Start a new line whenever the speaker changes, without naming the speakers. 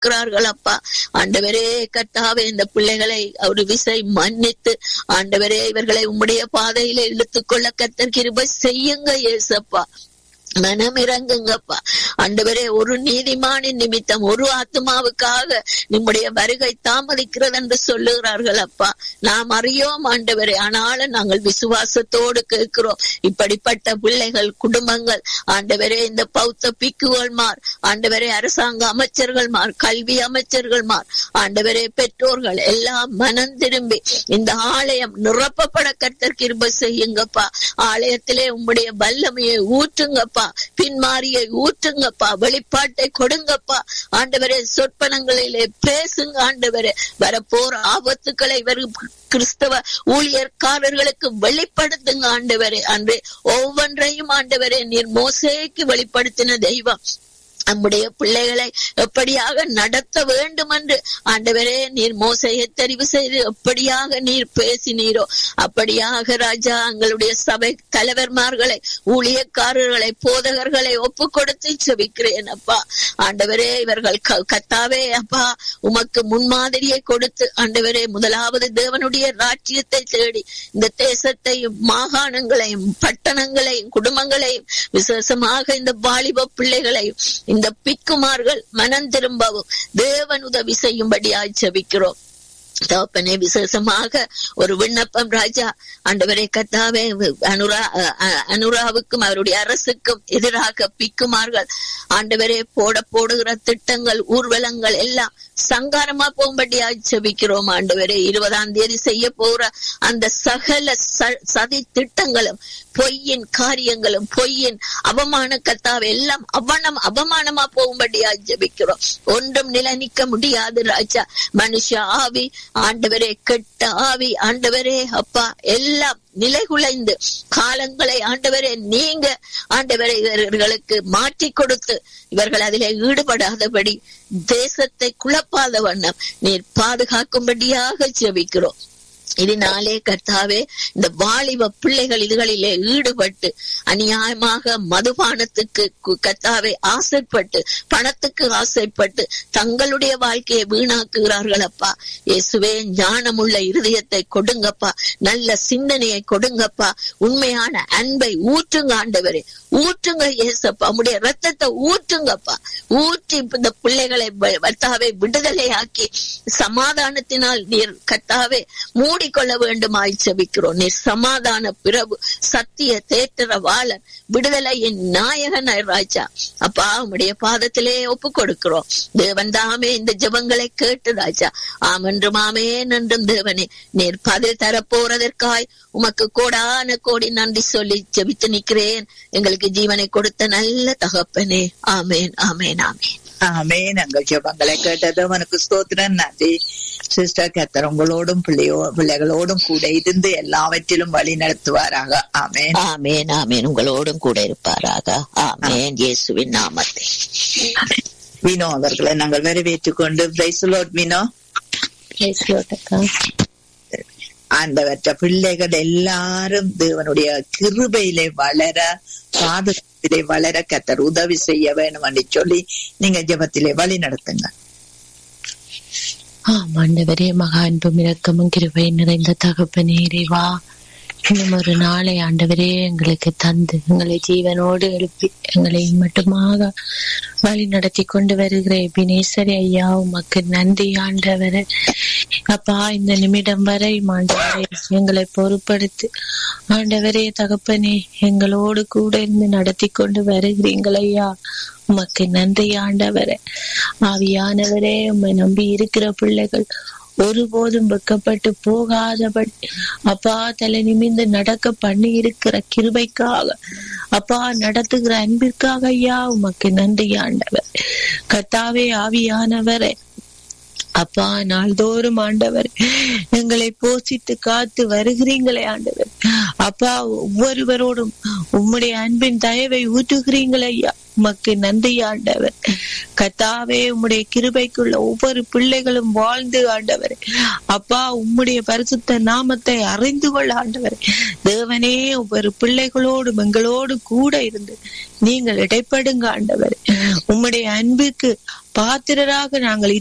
இருக்கிறார்கள் அப்பா ஆண்டவரே கர்த்தாவே இந்த பிள்ளைகளை ஒரு விசை மன்னித்து ஆண்டவரே இவர்களை உம்முடைய பாதையில இழுத்துக்கொள்ள கத்தர் கிருபை செய்யுங்க ஏசப்பா மனம் இறங்குங்கப்பா ஆண்டவரே ஒரு நீதிமானின் நிமித்தம் ஒரு ஆத்மாவுக்காக நம்முடைய வருகை தாமதிக்கிறது என்று சொல்லுகிறார்கள் அப்பா நாம் அறியோம் ஆண்டவரே ஆனாலும் நாங்கள் விசுவாசத்தோடு கேட்கிறோம் இப்படிப்பட்ட பிள்ளைகள் குடும்பங்கள் ஆண்டவரே இந்த பௌத்த பிக்குகள்மார் ஆண்டவரே அரசாங்க அமைச்சர்கள்மார் கல்வி அமைச்சர்கள்மார் ஆண்டவரே பெற்றோர்கள் எல்லாம் மனம் திரும்பி இந்த ஆலயம் நிரப்பப்பட கர்த்தர் கிருபை செய்யுங்கப்பா ஆலயத்திலே உம்முடைய வல்லமையை ஊற்றுங்கப்பா பின்மாரியை ஊற்றுங்கப்பா வெளிப்பாட்டை கொடுங்கப்பா ஆண்டவரே சொற்பனங்களிலே பேசுங்க ஆண்டவரே வரப்போற ஆபத்துக்களை இவர் கிறிஸ்தவ ஊழியர்காரர்களுக்கு வெளிப்படுத்துங்க ஆண்டவரே அன்று ஒவ்வொன்றையும் ஆண்டவரே நீர் மோசேக்கு வெளிப்படுத்தின தெய்வம் நம்முடைய பிள்ளைகளை எப்படியாக நடத்த வேண்டும் என்று ஆண்டவரே நீர் மோசையை தெரிவு செய்து எப்படியாக நீர் பேசினீரோ அப்படியாக ராஜா எங்களுடைய சபை தலைவர்மார்களை ஊழியக்காரர்களை போதகர்களை ஒப்பு கொடுத்து செபிக்கிறேன் அப்பா ஆண்டவரே இவர்கள் கத்தாவே அப்பா உமக்கு முன்மாதிரியை கொடுத்து ஆண்டவரே முதலாவது தேவனுடைய ராஜ்யத்தை தேடி இந்த தேசத்தையும் மாகாணங்களையும் பட்டணங்களையும் குடும்பங்களையும் விசேஷமாக இந்த வாலிப பிள்ளைகளையும் இந்த பிக்குமார்கள் மனம் திரும்பவும் தேவன் உதவி செய்யும்படியாய் ஜெபிக்கிறோம் தகப்பனே விசேஷமாக ஒரு விண்ணப்பம் ராஜா ஆண்டவரை கத்தாவே அனுரா அனுராவுக்கும் அவருடைய அரசுக்கும் எதிராக பிக்குமார்கள் ஆண்டவரே போட போடுகிற திட்டங்கள் ஊர்வலங்கள் எல்லாம் சங்காரமா போகும்படியா ஜெபிக்கிறோம் ஆண்டவரே இருபதாம் தேதி செய்ய போற அந்த சகல சதி திட்டங்களும் பொய்யின் காரியங்களும் பொய்யின் அவமான கத்தாவை எல்லாம் அவனம் அவமானமா போகும்படியா ஜெபிக்கிறோம் ஒன்றும் நிலை நிக்க முடியாது ராஜா மனுஷ ஆவி ஆண்டவரே கெட்ட ஆவி ஆண்டவரே அப்பா எல்லாம் நிலைகுலைந்து காலங்களை ஆண்டவரே நீங்க ஆண்டவரை இவர்களுக்கு மாற்றி கொடுத்து இவர்கள் அதிலே ஈடுபடாதபடி தேசத்தை குழப்பாத வண்ணம் நீர் பாதுகாக்கும்படியாக ஜெபிக்கிறோம் இதனாலே கர்த்தாவே இந்த வாலிப பிள்ளைகள் இதுகளிலே ஈடுபட்டு அநியாயமாக மதுபானத்துக்கு கர்த்தாவே ஆசைப்பட்டு பணத்துக்கு ஆசைப்பட்டு தங்களுடைய வாழ்க்கையை வீணாக்குகிறார்கள் அப்பா இயேசுவே ஞானமுள்ள இருதயத்தை கொடுங்கப்பா நல்ல சிந்தனையை கொடுங்கப்பா உண்மையான அன்பை ஊற்றுங்க ஆண்டவரே ஊற்றுங்க இயேசப்பா உடைய ரத்தத்தை ஊற்றுங்கப்பா ஊற்றி இந்த பிள்ளைகளை கர்த்தாவை விடுதலையாக்கி சமாதானத்தினால் நீர் கர்த்தாவே மூடிக்கொள்ள வேண்டுமாய் செபிக்கிறோம் நீர் சமாதான பிரபு சத்திய தேற்றரவாளன் விடுதலையின் நாயகன் ராஜா அப்பா உம்முடைய பாதத்திலே ஒப்பு கொடுக்கிறோம் தேவன் தாமே இந்த ஜபங்களை கேட்டு ராஜா ஆமென்றும் ஆமேன் என்றும் தேவனே நீர் பதில் தரப்போறதற்காய் உமக்கு கோடான கோடி நன்றி சொல்லி ஜெபித்து நிற்கிறேன் எங்களுக்கு ஜீவனை கொடுத்த நல்ல தகப்பனே ஆமேன் ஆமேன் ஆமேன்
ஆமே நாங்கள் ஜபங்களை கேட்டது உனக்கு ஸ்தோத்திரம் நன்றி சிஸ்டர் கத்தர் உங்களோடும் பிள்ளையோ பிள்ளைகளோடும் கூட இருந்து எல்லாவற்றிலும் வழி நடத்துவாராக ஆமேன்
ஆமேன் ஆமேன் உங்களோடும் கூட இருப்பாராக ஆமேன் இயேசுவின் நாமத்தை
வினோ அவர்களை நாங்கள் வரவேற்றுக் கொண்டு பிரைஸ்லோட் வினோ ஆண்டவற்ற பிள்ளைகள் எல்லாரும் தேவனுடைய கிருபையிலே வளர பாதுகாப்பிலே வளர கத்தர் உதவி செய்ய வேணும் என்று சொல்லி நீங்க ஜபத்திலே வழி நடத்துங்க
ஆமாண்டவரே மகா அன்பும் இரக்கமும் கிருபை நிறைந்த தகப்பனே இறைவா இன்னும் ஒரு நாளை ஆண்டவரே எங்களுக்கு தந்து எங்களை ஜீவனோடு எழுப்பி எங்களை மட்டுமாக வழி நடத்தி கொண்டு வருகிற எபினேசரி ஐயா உமக்கு நன்றி ஆண்டவரே அப்பா இந்த நிமிடம் வரை ஆண்டவரே எங்களை பொறுப்படுத்தி ஆண்டவரே தகப்பனே எங்களோடு கூட இருந்து நடத்தி கொண்டு வருகிறீங்கள் ஐயா உமக்கு நன்றி ஆண்டவரே ஆவியானவரே உம்மை நம்பி இருக்கிற பிள்ளைகள் ஒருபோதும் வெக்கப்பட்டு போகாதபடி அப்பா தலை நிமிந்து நடக்க பண்ணி இருக்கிற கிருபைக்காக அப்பா நடத்துகிற அன்பிற்காக ஐயா உமக்கு நன்றி ஆண்டவர் கத்தாவே ஆவியானவரே அப்பா நாள்தோறும் ஆண்டவர் எங்களை போஷித்து காத்து வருகிறீங்களே ஆண்டவர் அப்பா ஒவ்வொருவரோடும் உம்முடைய அன்பின் தயவை ஊற்றுகிறீங்கள் ஐயா உமக்கு நன்றி ஆண்டவர் கத்தாவே உம்முடைய கிருபைக்குள்ள ஒவ்வொரு பிள்ளைகளும் வாழ்ந்து ஆண்டவர் அப்பா உம்முடைய பரிசுத்த நாமத்தை அறிந்து கொள்ள ஆண்டவர் தேவனே ஒவ்வொரு பிள்ளைகளோடும் எங்களோடு கூட இருந்து நீங்கள் இடைப்படுங்க ஆண்டவர் உம்முடைய அன்புக்கு பாத்திரராக நாங்கள்